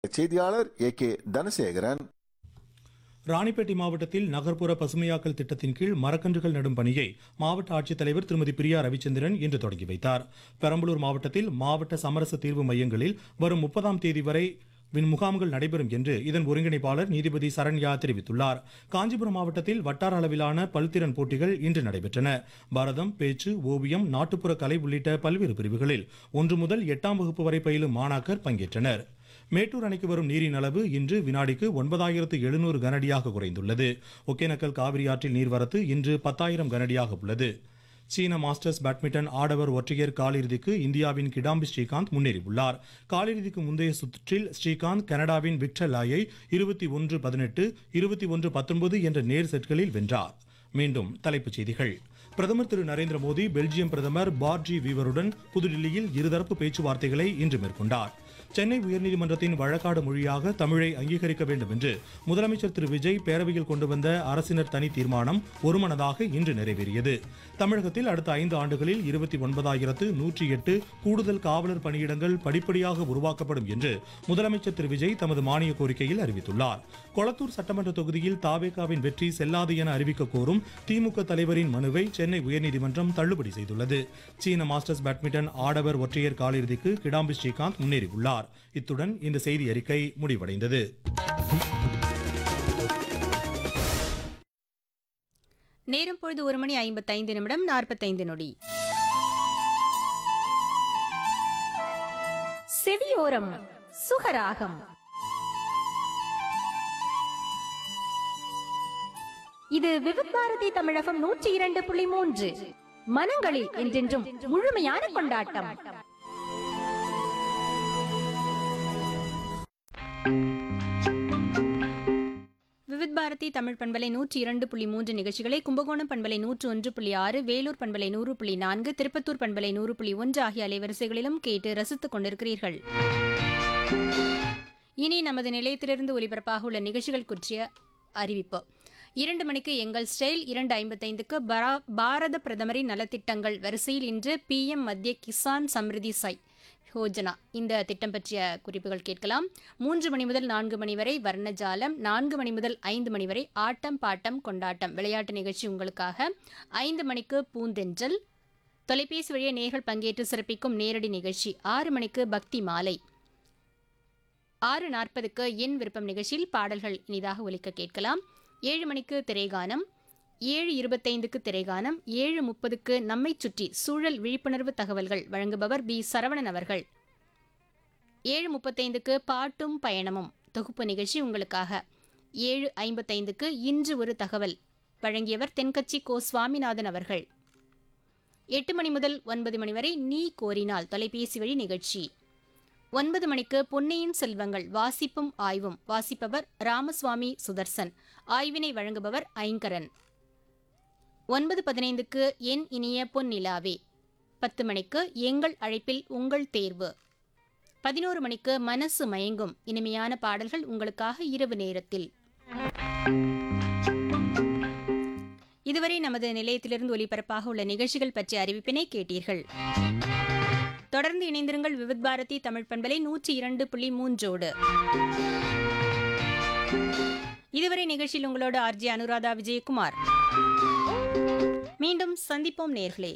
செய்தியாளர் A K Dhanasekaran Ranipet மாவட்டத்தில் நகர்ப்புற பசுமையாக்கல் திட்டத்தின் கீழ் மரக்கன்றுகள் நடும் பணியை மாவட்ட ஆட்சித்தலைவர் திருமதி பிரியா ரவிச்சந்திரன் இன்று தொடங்கி வைத்தார் பெரம்பலூர் மாவட்டத்தில் மாவட்ட சமரச தீர்வு மையங்களில் வரும் முப்பதாம் தேதி வரை வின் முகாம்கள் நடைபெறும் என்று இதன் ஒருங்கிணைப்பாளர் நீதிபதி சரண்யா தெரிவித்துள்ளார் காஞ்சிபுரம் மாவட்டத்தில் வட்டார அளவிலான பல்திறன் போட்டிகள் இன்று நடைபெற்றன பாரதம் பேச்சு ஓவியம் நாட்டுப்புற கலை உள்ளிட்ட பல்வேறு பிரிவுகளில் ஒன்று முதல் எட்டாம் வகுப்பு வரை பயிலும் மாணாக்கர் பங்கேற்றனர் மேட்டூர் அணைக்கு வரும் நீரின் அளவு இன்று வினாடிக்கு ஒன்பதாயிரத்து எழுநூறு கனஅடியாக குறைந்துள்ளது ஒகேனக்கல் காவிரி ஆற்றில் நீர்வரத்து இன்று பத்தாயிரம் கனஅடியாக உள்ளது சீன மாஸ்டர்ஸ் பேட்மிண்டன் ஆடவர் ஒற்றையர் காலிறுதிக்கு இந்தியாவின் கிடாம்பி ஸ்ரீகாந்த் முன்னேறியுள்ளார் காலிறுதிக்கு முந்தைய சுற்றில் ஸ்ரீகாந்த் கனடாவின் விக்டர் லாயை இருபத்தி ஒன்று பதினெட்டு இருபத்தி ஒன்று பத்தொன்பது என்ற நேர் செட்களில் வென்றார் மீண்டும் தலைப்புச் செய்திகள் பிரதமர் திரு நரேந்திர மோடி பெல்ஜியம் பிரதமர் பார்ஜி வீவருடன் புதுடில்லியில் இருதரப்பு பேச்சுவார்த்தைகளை இன்று மேற்கொண்டார் சென்னை உயர்நீதிமன்றத்தின் வழக்காடு மொழியாக தமிழை அங்கீகரிக்க வேண்டும் என்று முதலமைச்சர் திரு விஜய் பேரவையில் கொண்டு வந்த அரசினர் தனி தீர்மானம் ஒருமனதாக இன்று நிறைவேறியது தமிழகத்தில் அடுத்த ஐந்து ஆண்டுகளில் இருபத்தி ஒன்பதாயிரத்து நூற்றி எட்டு கூடுதல் காவலர் பணியிடங்கள் படிப்படியாக உருவாக்கப்படும் என்று முதலமைச்சர் திரு விஜய் தமது மானிய கோரிக்கையில் அறிவித்துள்ளார் கொளத்தூர் சட்டமன்ற தொகுதியில் தாவேகாவின் வெற்றி செல்லாது என அறிவிக்க கோரும் திமுக தலைவரின் மனுவை சென்னை உயர்நீதிமன்றம் தள்ளுபடி செய்துள்ளது சீன மாஸ்டர்ஸ் பேட்மிண்டன் ஆடவர் ஒற்றையர் காலிறுதிக்கு கிடாம்பி ஸ்ரீகாந்த் முன்னேறியுள்ளார் இத்துடன் இந்த செய்தி அறிக்கை முடிவடைந்தது நேரம் பொழுது ஒரு மணி ஐம்பத்தைந்து நிமிடம் நாற்பத்தைந்து நொடி செவியோரம் சுகராகம் இது விவித் பாரதி தமிழகம் நூற்றி இரண்டு புள்ளி மூன்று மனங்களில் என்றென்றும் முழுமையான கொண்டாட்டம் விவித் பாரதி தமிழ் பண்பலை நூற்றி இரண்டு புள்ளி மூன்று நிகழ்ச்சிகளை கும்பகோணம் பண்பலை நூற்று ஒன்று புள்ளி ஆறு வேலூர் பண்பலை நூறு புள்ளி நான்கு திருப்பத்தூர் பண்பலை நூறு புள்ளி ஒன்று ஆகிய அலைவரிசைகளிலும் கேட்டு ரசித்துக் கொண்டிருக்கிறீர்கள் இனி நமது நிலையத்திலிருந்து ஒலிபரப்பாக உள்ள நிகழ்ச்சிகள் குறித்த அறிவிப்பு இரண்டு மணிக்கு எங்கள் ஸ்டைல் இரண்டு ஐம்பத்தைந்துக்கு பரா- பாரத பிரதமரின் நலத்திட்டங்கள் வரிசையில் இன்று பிஎம் மத்திய கிசான் சம்ரிதி சை யோஜனா இந்த திட்டம் பற்றிய குறிப்புகள் கேட்கலாம் மூன்று மணி முதல் நான்கு மணி வரை வர்ணஜாலம் நான்கு மணி முதல் ஐந்து மணி வரை ஆட்டம் பாட்டம் கொண்டாட்டம் விளையாட்டு நிகழ்ச்சி உங்களுக்காக ஐந்து மணிக்கு பூந்தென்றல் தொலைபேசி வழியே நேர்கள் பங்கேற்று சிறப்பிக்கும் நேரடி நிகழ்ச்சி ஆறு மணிக்கு பக்தி மாலை ஆறு நாற்பதுக்கு என் விருப்பம் நிகழ்ச்சியில் பாடல்கள் இனிதாக ஒலிக்க கேட்கலாம் ஏழு மணிக்கு திரைகானம் ஏழு இருபத்தைந்துக்கு திரைகானம் ஏழு முப்பதுக்கு நம்மை சுற்றி சூழல் விழிப்புணர்வு தகவல்கள் வழங்குபவர் பி சரவணன் அவர்கள் ஏழு முப்பத்தைந்துக்கு பாட்டும் பயணமும் தொகுப்பு நிகழ்ச்சி உங்களுக்காக ஏழு ஐம்பத்தைந்துக்கு இன்று ஒரு தகவல் வழங்கியவர் தென்கட்சி கோ சுவாமிநாதன் அவர்கள் எட்டு மணி முதல் ஒன்பது மணி வரை நீ கோரினால் தொலைபேசி வழி நிகழ்ச்சி ஒன்பது மணிக்கு பொன்னியின் செல்வங்கள் வாசிப்பும் ஆய்வும் வாசிப்பவர் ராமசுவாமி சுதர்சன் ஆய்வினை வழங்குபவர் ஐங்கரன் ஒன்பது பதினைந்துக்கு என் இனிய பொன்னிலாவே பத்து மணிக்கு எங்கள் அழைப்பில் உங்கள் தேர்வு பதினோரு மணிக்கு மனசு மயங்கும் இனிமையான பாடல்கள் உங்களுக்காக இரவு நேரத்தில் இதுவரை நமது நிலையத்திலிருந்து ஒலிபரப்பாக உள்ள நிகழ்ச்சிகள் பற்றிய அறிவிப்பினை கேட்டீர்கள் தொடர்ந்து இணைந்திருங்கள் விவித் பாரதி தமிழ் பண்பலை நூற்றி இரண்டு புள்ளி மூன்றோடு இதுவரை நிகழ்ச்சியில் உங்களோடு ஆர்ஜி அனுராதா விஜயகுமார் மீண்டும் சந்திப்போம் நேர்களே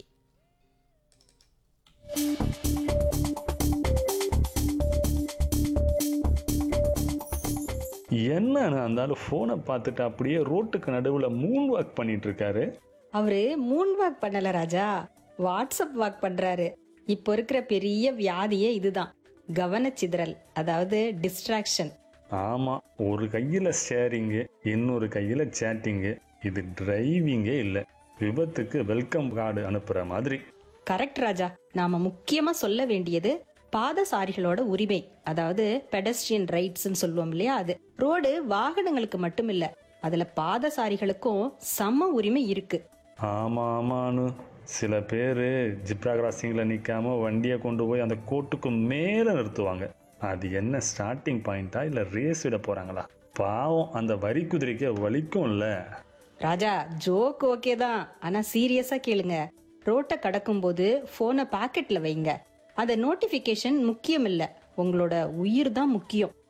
என்னன்னு அந்த ஆளு ஃபோனை பார்த்துட்டு அப்படியே ரோட்டுக்கு நடுவில் மூன் வாக் பண்ணிட்டு இருக்காரு அவரு மூன் வாக் பண்ணல ராஜா வாட்ஸ்அப் வாக் பண்றாரு இப்போ இருக்கிற பெரிய வியாதியே இதுதான் கவனச்சிதறல் அதாவது டிஸ்ட்ராக்ஷன் ஆமாம் ஒரு கையில் ஷேரிங்கு இன்னொரு கையில் சேட்டிங்கு இது டிரைவிங்கே இல்லை விபத்துக்கு வெல்கம் கார்டு அனுப்புகிற மாதிரி கரெக்ட் ராஜா நாம முக்கியமா சொல்ல வேண்டியது பாதசாரிகளோட உரிமை அதாவது பெடஸ்ட்ரியன் ரைட்ஸ்னு சொல்லுவோம் இல்லையா அது ரோடு வாகனங்களுக்கு மட்டும் இல்ல அதுல பாதசாரிகளுக்கும் சம உரிமை இருக்கு ஆமாம் ஆமான்னு சில பேர் ஜிப்ரா கிராசிங்கில் நிற்காம வண்டியை கொண்டு போய் அந்த கோட்டுக்கு மேலே நிறுத்துவாங்க அது என்ன ஸ்டார்டிங் பாயிண்டா இல்லை ரேஸ் விட போகிறாங்களா பாவம் அந்த வரி குதிரைக்கு வலிக்கும்ல ராஜா ஜோக் ஓகே தான் ஆனா சீரியஸா கேளுங்க ரோட்டை கடக்கும்போது போனை பாக்கெட்ல வைங்க அந்த நோட்டிபிகேஷன் முக்கியம் இல்ல உங்களோட உயிர் தான் முக்கியம்